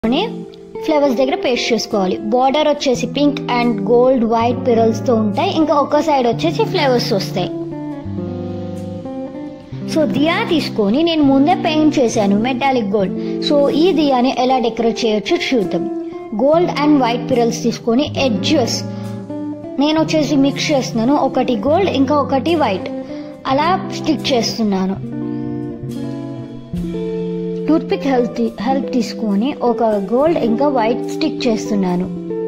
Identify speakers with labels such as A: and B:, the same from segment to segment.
A: తీసుకొని ఫ్లవర్స్ దగ్గర పేస్ట్ చేసుకోవాలి బార్డర్ వచ్చేసి pink and gold white pearls తో ఉంటాయి ఇంకా ఒక సైడ్ వచ్చేసి ఫ్లవర్స్ వస్తాయి సో దియా తీసుకొని నేను ముందే పెయింట్ చేశాను మెటాలిక్ గోల్డ్ సో ఈ దియాని ఎలా డెకరేట్ చేయొచ్చు చూద్దాం గోల్డ్ అండ్ వైట్ పిరల్స్ తీసుకొని ఎడ్జెస్ నేను వచ్చేసి మిక్స్ చేస్తున్నాను ఒకటి గోల్డ్ ఇంకా ఒకటి వైట్ అలా స్టిక్ చేస్తున్నాను టూత్ పిక్ హెల్ప్ హెల్ప్ తీసుకొని ఒక గోల్డ్ ఇంకా వైట్ స్టిక్ చేస్తున్నాను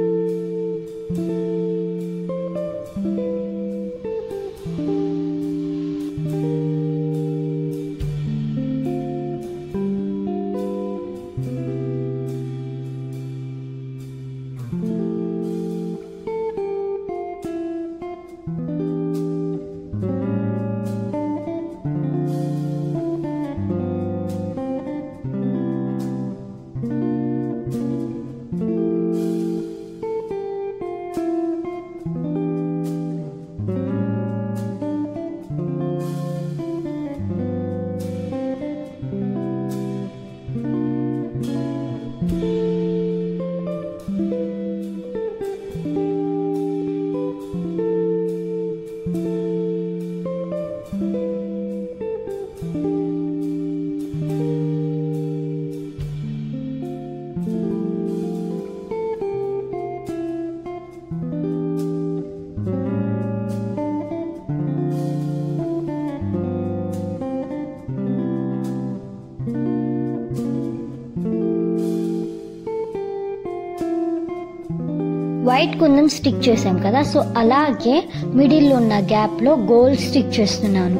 A: వైట్ కుందన్ స్టిక్ చేసాం కదా సో అలాగే మిడిల్ ఉన్న గ్యాప్ లో గోల్డ్ స్టిక్ చేస్తున్నాను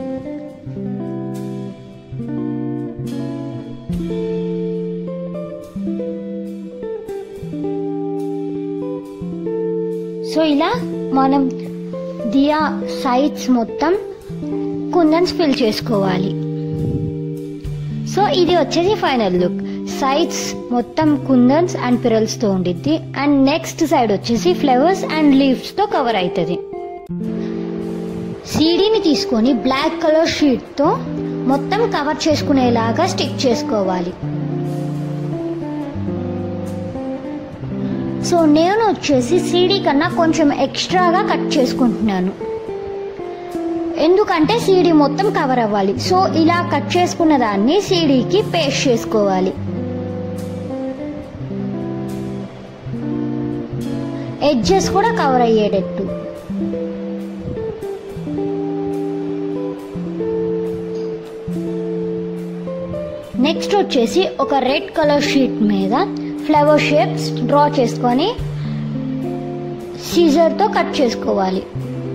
A: సో ఇలా మనం దియా సైడ్స్ మొత్తం కుందన్స్ ఫిల్ చేసుకోవాలి సో ఇది వచ్చేసి ఫైనల్ లుక్ సైడ్స్ మొత్తం కుందన్స్ అండ్ పిరల్స్ తో ఉండిద్ది అండ్ నెక్స్ట్ సైడ్ వచ్చేసి ఫ్లవర్స్ అండ్ లీవ్స్ తో కవర్ అవుతుంది సీడీని తీసుకొని బ్లాక్ కలర్ షీట్ తో మొత్తం కవర్ చేసుకునేలాగా స్టిక్ చేసుకోవాలి సో నేను వచ్చేసి సీడీ కన్నా కొంచెం ఎక్స్ట్రాగా కట్ చేసుకుంటున్నాను ఎందుకంటే సీడీ మొత్తం కవర్ అవ్వాలి సో ఇలా కట్ చేసుకున్న దాన్ని సీడీకి పేస్ట్ చేసుకోవాలి ఎడ్జెస్ కూడా కవర్ అయ్యేటట్టు నెక్స్ట్ వచ్చేసి ఒక రెడ్ కలర్ షీట్ మీద ఫ్లవర్ షేప్స్ డ్రా చేసుకొని సీజర్తో కట్ చేసుకోవాలి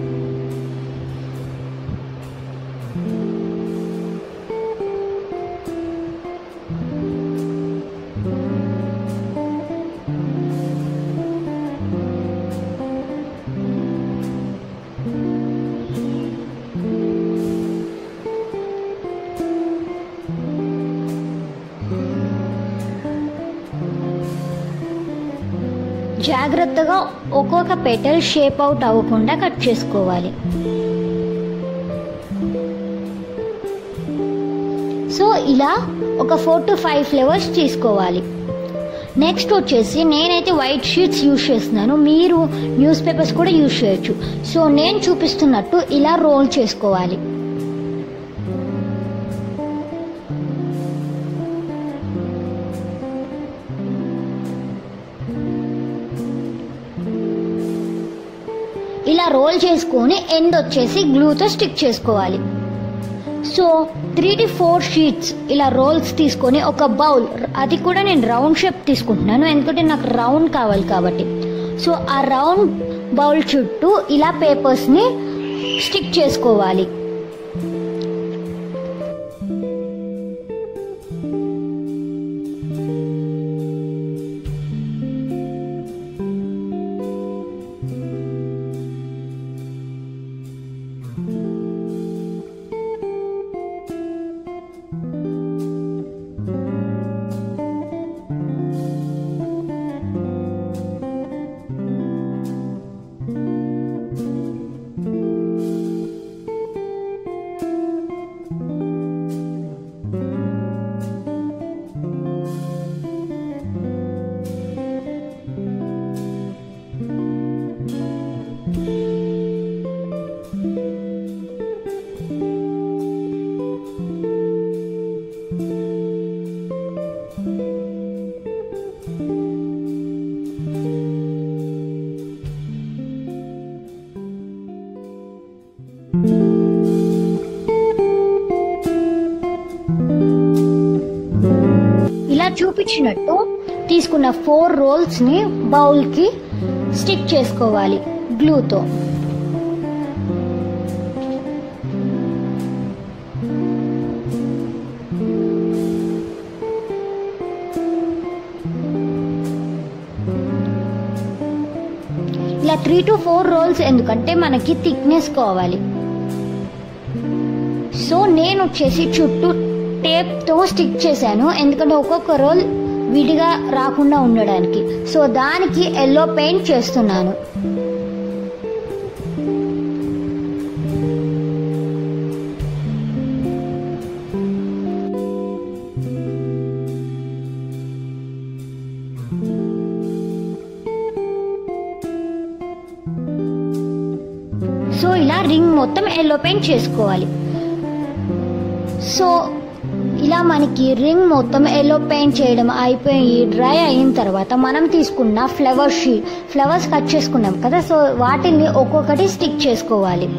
A: జాగ్రత్తగా ఒక్కొక్క పెటల్ షేప్ అవుట్ అవ్వకుండా కట్ చేసుకోవాలి సో ఇలా ఒక ఫోర్ టు ఫైవ్ ఫ్లేవర్స్ తీసుకోవాలి నెక్స్ట్ వచ్చేసి నేనైతే వైట్ షీట్స్ యూజ్ చేస్తున్నాను మీరు న్యూస్ పేపర్స్ కూడా యూజ్ చేయొచ్చు సో నేను చూపిస్తున్నట్టు ఇలా రోల్ చేసుకోవాలి ఇలా రోల్ చేసుకొని ఎండ్ వచ్చేసి గ్లూతో స్టిక్ చేసుకోవాలి so three to four sheets ఇలా రోల్స్ తీసుకొని ఒక బౌల్ అది కూడా నేను రౌండ్ షేప్ తీసుకుంటున్నాను ఎందుకంటే నాకు రౌండ్ కావాలి కాబట్టి సో ఆ రౌండ్ బౌల్ చుట్టూ ఇలా పేపర్స్ని స్టిక్ చేసుకోవాలి చూపించినట్టు తీసుకున్న ఫోర్ రోల్స్ని బౌల్కి స్టిక్ చేసుకోవాలి గ్లూతో ఇలా త్రీ టు ఫోర్ రోల్స్ ఎందుకంటే మనకి థిక్నెస్ కావాలి సో నేను వచ్చేసి చుట్టూ టేప్తో స్టిక్ చేశాను ఎందుకంటే ఒక్కొక్క రోల్ విడిగా రాకుండా ఉండడానికి సో దానికి ఎల్లో పెయింట్ చేస్తున్నాను సో ఇలా రింగ్ మొత్తం ఎల్లో పెయింట్ చేసుకోవాలి సో ఇలా మనకి రింగ్ మొత్తం ఎల్లో పెయింట్ చేయడం అయిపోయి డ్రై అయిన తర్వాత మనం తీసుకున్న ఫ్లవర్ షీట్ ఫ్లవర్స్ కట్ చేసుకున్నాం కదా సో వాటిని ఒక్కొక్కటి స్టిక్ చేసుకోవాలి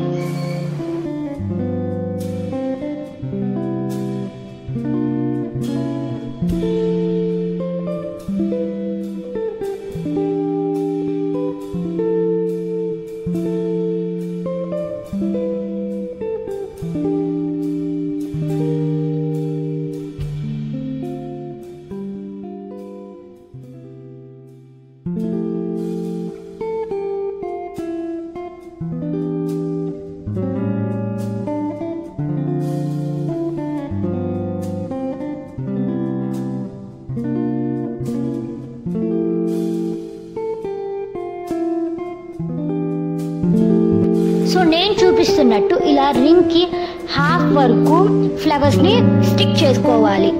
A: సో నేను చూపిస్తున్నట్టు ఇలా రింగ్ కి హాఫ్ వరకు ఫ్లవర్స్ ని స్టిక్ చేసుకోవాలి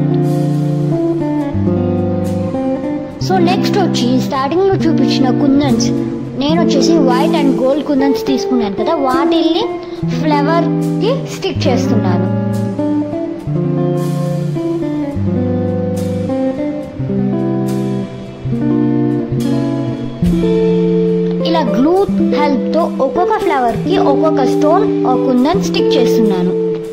A: సో నెక్స్ట్ వచ్చి స్టార్టింగ్ లో చూపించిన కుందన్స్ నేను వచ్చేసి వైట్ అండ్ గోల్డ్ కుందన్స్ తీసుకున్నాను కదా వాటిల్ని ఫ్లవర్ కి స్టిక్ చేస్తున్నాను ఇలా గ్లూ హెల్ప్ తో ఒక్కొక్క ఫ్లవర్ కి ఒక్కొక్క స్టోన్ ఒక కుందన్ స్టిక్ చేస్తున్నాను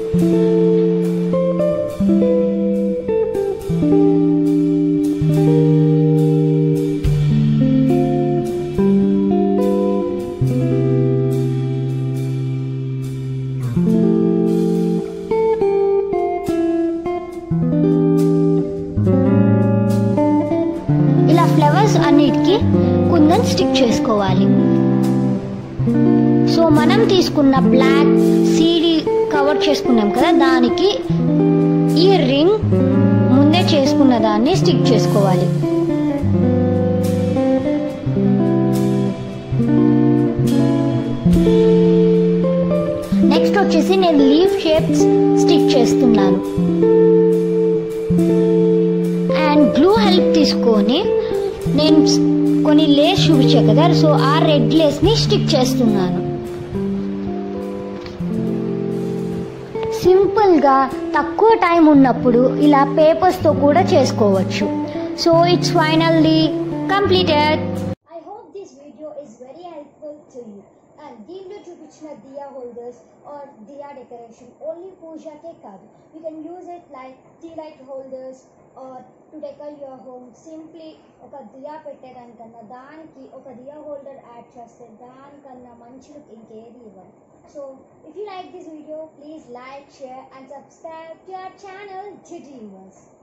A: ఇలా ఫ్లవర్స్ అన్నిటికీ కుందన్ స్టిక్ చేసుకోవాలి సో మనం తీసుకున్న బ్లాక్ సీడీ కవర్ చేసుకున్నాం కదా దానికి ఈ రింగ్ ముందే చేసుకున్న దాన్ని స్టిక్ చేసుకోవాలి నెక్స్ట్ వచ్చేసి నేను లీఫ్ షేప్స్ స్టిక్ చేస్తున్నాను అండ్ గ్లూ హెల్ప్ తీసుకొని నేను స్- కొన్ని లేస్ చూపించా కదా సో ఆ రెడ్ లేస్ ని స్టిక్ చేస్తున్నాను సింపుల్ గా తక్కువ టైం ఉన్నప్పుడు ఇలా పేపర్స్ తో కూడా చేసుకోవచ్చు so it's finally completed
B: I hope this video is very helpful to you. And దీనిలో చూపించిన diya holders or diya decoration only పూజాకే కాదు you can use it like tea light holders or to decor your home simply ఒక దియా పెట్టేదానికన్నా దానికి ఒక దియా holder add చేస్తే దానికన్నా మంచి లుక్ ఇంకేది ఇవ్వదు so if you like this video please like share and subscribe to our channel జిజీమస్